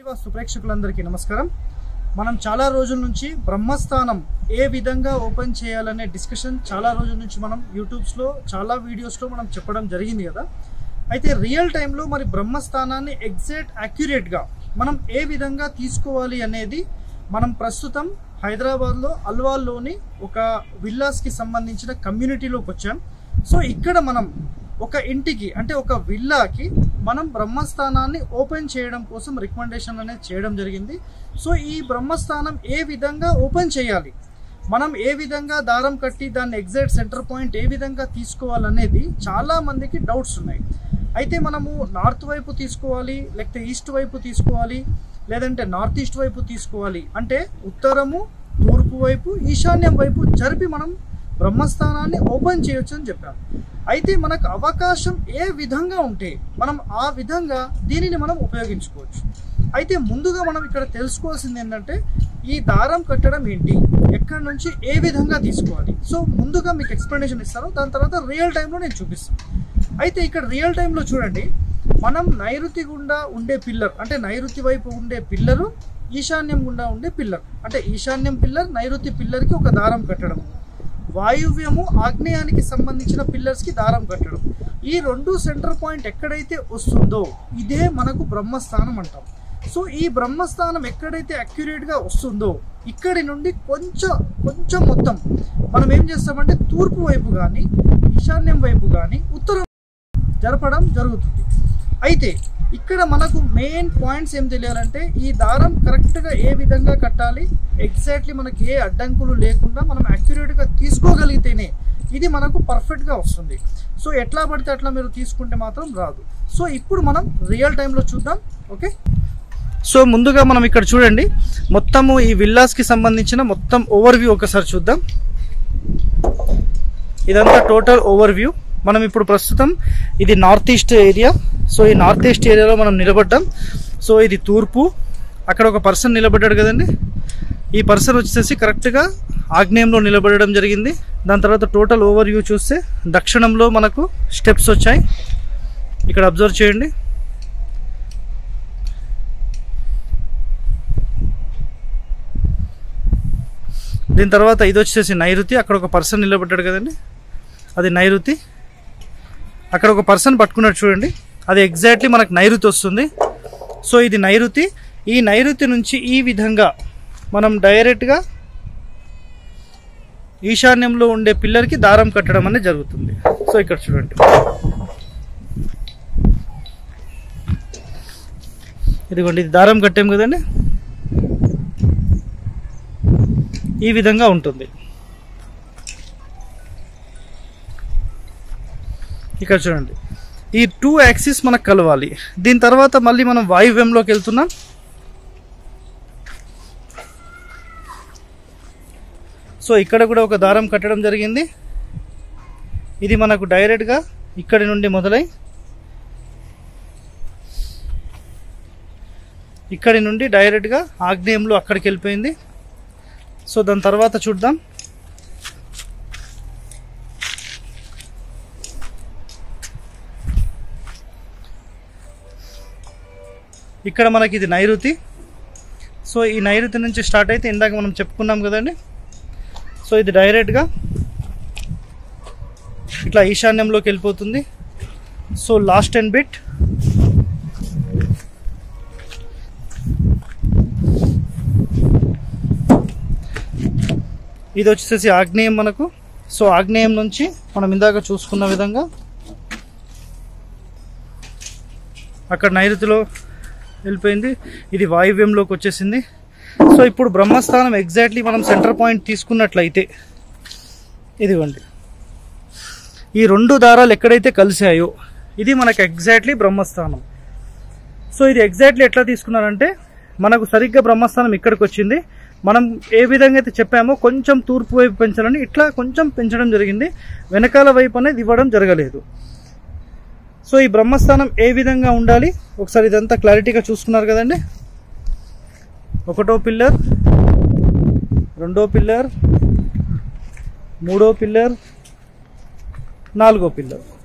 వాస్తు ప్రేక్షకులందరికీ నమస్కారం మనం చాలా రోజుల నుంచి బ్రహ్మస్థానం ఏ విధంగా ఓపెన్ చేయాలనే డిస్కషన్ చాలా రోజుల నుంచి మనం యూట్యూబ్స్లో చాలా వీడియోస్లో మనం చెప్పడం జరిగింది కదా అయితే రియల్ టైంలో మరి బ్రహ్మస్థానాన్ని ఎగ్జాక్ట్ యాక్యురేట్గా మనం ఏ విధంగా తీసుకోవాలి అనేది మనం ప్రస్తుతం హైదరాబాద్లో అల్వాల్లోని ఒక విల్లాస్కి సంబంధించిన కమ్యూనిటీలోకి వచ్చాం సో ఇక్కడ మనం ఒక ఇంటికి అంటే ఒక విల్లాకి మనం బ్రహ్మస్థానాన్ని ఓపెన్ చేయడం కోసం రికమెండేషన్ అనేది చేయడం జరిగింది సో ఈ బ్రహ్మస్థానం ఏ విధంగా ఓపెన్ చేయాలి మనం ఏ విధంగా దారం కట్టి దాన్ని ఎగ్జాక్ట్ సెంటర్ పాయింట్ ఏ విధంగా తీసుకోవాలనేది చాలా మందికి డౌట్స్ ఉన్నాయి అయితే మనము నార్త్ వైపు తీసుకోవాలి లేకపోతే ఈస్ట్ వైపు తీసుకోవాలి లేదంటే నార్త్ ఈస్ట్ వైపు తీసుకోవాలి అంటే ఉత్తరము తూర్పు వైపు ఈశాన్యం వైపు జరిపి మనం బ్రహ్మస్థానాన్ని ఓపెన్ చేయొచ్చు అని చెప్పాను అయితే మనకు అవకాశం ఏ విధంగా ఉంటే మనం ఆ విధంగా దీనిని మనం ఉపయోగించుకోవచ్చు అయితే ముందుగా మనం ఇక్కడ తెలుసుకోవాల్సింది ఏంటంటే ఈ దారం కట్టడం ఏంటి ఎక్కడి నుంచి ఏ విధంగా తీసుకోవాలి సో ముందుగా మీకు ఎక్స్ప్లెనేషన్ ఇస్తాను దాని తర్వాత రియల్ టైంలో నేను చూపిస్తాను అయితే ఇక్కడ రియల్ టైంలో చూడండి మనం నైరుతి గుండా ఉండే పిల్లర్ అంటే నైరుతి వైపు ఉండే పిల్లరు ఈశాన్యం గుండా ఉండే పిల్లర్ అంటే ఈశాన్యం పిల్లర్ నైరుతి పిల్లర్కి ఒక దారం కట్టడం వాయువ్యము ఆగ్నేయానికి సంబంధించిన పిల్లర్స్కి దారం కట్టడం ఈ రెండు సెంటర్ పాయింట్ ఎక్కడైతే వస్తుందో ఇదే మనకు బ్రహ్మస్థానం అంటాం సో ఈ బ్రహ్మస్థానం ఎక్కడైతే అక్యురేట్గా వస్తుందో ఇక్కడి నుండి కొంచెం కొంచెం మొత్తం మనం ఏం చేస్తామంటే తూర్పు వైపు కానీ ఈశాన్యం వైపు కానీ ఉత్తరం జరపడం జరుగుతుంది అయితే ఇక్కడ మనకు మెయిన్ పాయింట్స్ ఏం తెలియాలంటే ఈ దారం కరెక్ట్గా ఏ విధంగా కట్టాలి ఎగ్జాక్ట్లీ మనకి ఏ అడ్డంకులు లేకుండా మనం యాక్యురేట్గా తీసుకోగలిగితేనే ఇది మనకు పర్ఫెక్ట్గా వస్తుంది సో ఎట్లా పడితే అట్లా మీరు తీసుకుంటే మాత్రం రాదు సో ఇప్పుడు మనం రియల్ టైంలో చూద్దాం ఓకే సో ముందుగా మనం ఇక్కడ చూడండి మొత్తము ఈ విల్లాస్కి సంబంధించిన మొత్తం ఓవర్ వ్యూ ఒకసారి చూద్దాం ఇదంతా టోటల్ ఓవర్ వ్యూ మనం ఇప్పుడు ప్రస్తుతం ఇది నార్త్ ఈస్ట్ ఏరియా సో ఈ నార్త్ ఈస్ట్ ఏరియాలో మనం నిలబడ్డాం సో ఇది తూర్పు అక్కడ ఒక పర్సన్ నిలబడ్డాడు కదండి ఈ పర్సన్ వచ్చేసి కరెక్ట్గా ఆగ్నేయంలో నిలబడడం జరిగింది దాని తర్వాత టోటల్ ఓవర్ వ్యూ చూస్తే దక్షిణంలో మనకు స్టెప్స్ వచ్చాయి ఇక్కడ అబ్జర్వ్ చేయండి దీని తర్వాత ఇది వచ్చేసి నైరుతి అక్కడ ఒక పర్సన్ నిలబడ్డాడు కదండి అది నైరుతి అక్కడ ఒక పర్సన్ పట్టుకున్నాడు చూడండి అది ఎగ్జాక్ట్లీ మనకు నైరుతి వస్తుంది సో ఇది నైరుతి ఈ నైరుతి నుంచి ఈ విధంగా మనం డైరెక్ట్గా ఈశాన్యంలో ఉండే పిల్లర్కి దారం కట్టడం అనేది జరుగుతుంది సో ఇక్కడ చూడండి ఇదిగోండి ఇది దారం కట్టాం కదండి ఈ విధంగా ఉంటుంది ఇక్కడ చూడండి ఈ టూ యాక్సిస్ మనకు కలవాలి దీని తర్వాత మళ్ళీ మనం వాయువ్యంలోకి వెళ్తున్నాం సో ఇక్కడ కూడా ఒక దారం కట్టడం జరిగింది ఇది మనకు డైరెక్ట్గా ఇక్కడి నుండి మొదలై ఇక్కడి నుండి డైరెక్ట్గా ఆగ్నేయంలో అక్కడికి వెళ్ళిపోయింది సో దాని తర్వాత చూద్దాం ఇక్కడ మనకి ఇది నైరుతి సో ఈ నైరుతి నుంచి స్టార్ట్ అయితే ఇందాక మనం చెప్పుకున్నాం కదండి సో ఇది డైరెక్ట్గా ఇట్లా ఈశాన్యంలోకి వెళ్ళిపోతుంది సో లాస్ట్ అండ్ బిట్ ఇది వచ్చేసి ఆగ్నేయం మనకు సో ఆగ్నేయం నుంచి మనం ఇందాక చూసుకున్న విధంగా అక్కడ నైరుతిలో వెళ్ళిపోయింది ఇది వాయువ్యంలోకి వచ్చేసింది సో ఇప్పుడు బ్రహ్మస్థానం ఎగ్జాక్ట్లీ మనం సెంటర్ పాయింట్ తీసుకున్నట్లయితే ఇదిగోండి ఈ రెండు దారాలు ఎక్కడైతే కలిసాయో ఇది మనకు ఎగ్జాక్ట్లీ బ్రహ్మస్థానం సో ఇది ఎగ్జాక్ట్లీ ఎట్లా తీసుకున్నారంటే మనకు సరిగ్గా బ్రహ్మస్థానం ఇక్కడికి వచ్చింది మనం ఏ విధంగా అయితే చెప్పామో కొంచెం తూర్పు వైపు పెంచాలని ఇట్లా కొంచెం పెంచడం జరిగింది వెనకాల వైపు అనేది ఇవ్వడం జరగలేదు సో ఈ బ్రహ్మస్థానం ఏ విధంగా ఉండాలి ఒకసారి ఇదంతా క్లారిటీగా చూసుకున్నారు కదండి ఒకటో పిల్లర్ రెండో పిల్లర్ మూడో పిల్లర్ నాలుగో పిల్లర్